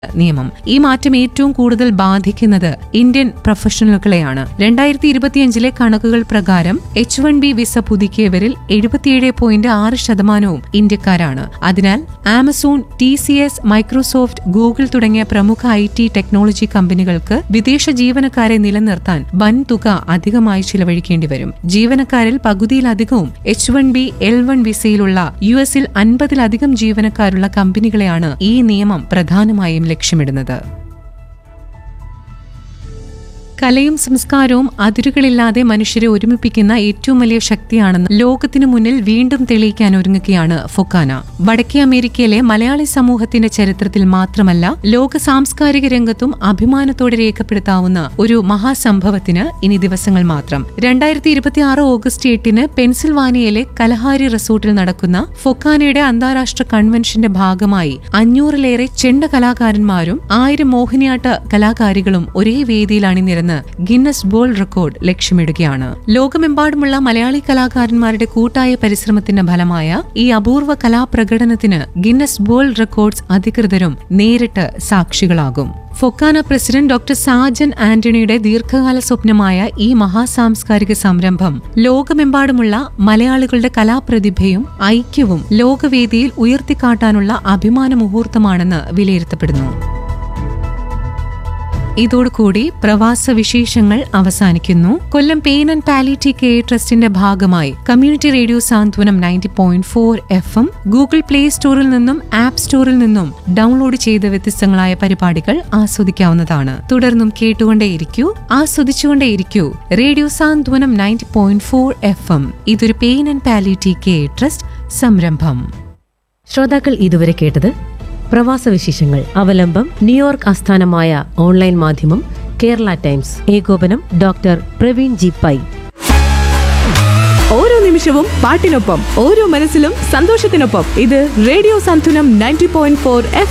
നിയമം ഈ മാറ്റം ഏറ്റവും കൂടുതൽ ബാധിക്കുന്നത് ഇന്ത്യൻ പ്രൊഫഷണലുകളെയാണ് രണ്ടായിരത്തി ഇരുപത്തിയഞ്ചിലെ കണക്കുകൾ പ്രകാരം എച്ച് വൺ ബി വിസ പുതുക്കിയവരിൽ എഴുപത്തിയേഴ് പോയിന്റ് ആറ് ശതമാനവും ഇന്ത്യക്കാരാണ് അതിനാൽ Amazon T C S Microsoft Google തുടങ്ങിയ പ്രമുഖ ഐ ടി ടെക്നോളജി കമ്പനികൾക്ക് വിദേശ ജീവനക്കാരെ നിലനിർത്താൻ വൻ തുക അധികമായി ചിലവഴിക്കേണ്ടി വരും ജീവനക്കാരിൽ പകുതിയിലധികവും H one B L one വിസയിലുള്ള യു എസിൽ അൻപതിലധികം ജീവനക്കാരുള്ള കമ്പനികളെയാണ് ഈ നിയമം പ്രധാനമായും ലക്ഷ്യമിടുന്നത് കലയും സംസ്കാരവും അതിരുകളില്ലാതെ മനുഷ്യരെ ഒരുമിപ്പിക്കുന്ന ഏറ്റവും വലിയ ശക്തിയാണെന്ന് ലോകത്തിനു മുന്നിൽ വീണ്ടും തെളിയിക്കാൻ ഒരുങ്ങുകയാണ് ഫൊക്കാന വടക്കേ അമേരിക്കയിലെ മലയാളി സമൂഹത്തിന്റെ ചരിത്രത്തിൽ മാത്രമല്ല ലോക സാംസ്കാരിക രംഗത്തും അഭിമാനത്തോടെ രേഖപ്പെടുത്താവുന്ന ഒരു മഹാസംഭവത്തിന് ഇനി ദിവസങ്ങൾ മാത്രം രണ്ടായിരത്തി ഇരുപത്തിയാറ് ഓഗസ്റ്റ് എട്ടിന് പെൻസിൽവാനിയയിലെ കലഹാരി റിസോർട്ടിൽ നടക്കുന്ന ഫൊക്കാനയുടെ അന്താരാഷ്ട്ര കൺവെൻഷന്റെ ഭാഗമായി അഞ്ഞൂറിലേറെ ചെണ്ട കലാകാരന്മാരും ആയിരം മോഹിനിയാട്ട കലാകാരികളും ഒരേ വേദിയിൽ അണിനിരന്ന് ഗിന്നസ് വേൾഡ് റെക്കോർഡ് ലക്ഷ്യമിടുകയാണ് ലോകമെമ്പാടുമുള്ള മലയാളി കലാകാരന്മാരുടെ കൂട്ടായ പരിശ്രമത്തിന്റെ ഫലമായ ഈ അപൂർവ കലാപ്രകടനത്തിന് ഗിന്നസ് വേൾഡ് റെക്കോർഡ്സ് അധികൃതരും നേരിട്ട് സാക്ഷികളാകും ഫൊക്കാന പ്രസിഡന്റ് ഡോക്ടർ സാജൻ ആന്റണിയുടെ ദീർഘകാല സ്വപ്നമായ ഈ മഹാസാംസ്കാരിക സംരംഭം ലോകമെമ്പാടുമുള്ള മലയാളികളുടെ കലാപ്രതിഭയും ഐക്യവും ലോകവേദിയിൽ ഉയർത്തിക്കാട്ടാനുള്ള അഭിമാന മുഹൂർത്തമാണെന്ന് വിലയിരുത്തപ്പെടുന്നു ഇതോടുകൂടി പ്രവാസ വിശേഷങ്ങൾ അവസാനിക്കുന്നു Kollam pain and palliative care ട്രസ്റ്റിന്റെ ഭാഗമായി community radio Santhwanam ninety point four F M Google Play സ്റ്റോറിൽ നിന്നും ആപ്പ് സ്റ്റോറിൽ നിന്നും ഡൗൺലോഡ് ചെയ്ത വ്യത്യസ്തങ്ങളായ പരിപാടികൾ ആസ്വദിക്കാവുന്നതാണ് തുടർന്നും കേട്ടുകൊണ്ടേയിരിക്കൂ ആസ്വദിച്ചുകൊണ്ടേയിരിക്കൂ radio Santhwanam ninety point four F M ഇതൊരു pain and palliative care trust സംരംഭം ശ്രോതാക്കൾ ഇതുവരെ കേട്ടത് പ്രവാസ വിശേഷങ്ങൾ അവലംബം ന്യൂയോർക്ക് ആസ്ഥാനമായ ഓൺലൈൻ മാധ്യമം കേരള ടൈംസ് ഏകോപനം ഡോക്ടർ പ്രവീൺ ജി പൈ ഓരോ നിമിഷവും പാട്ടിനൊപ്പം ഓരോ മനസ്സിലും സന്തോഷത്തിനൊപ്പം ഇത് radio Santhulam ninety point four F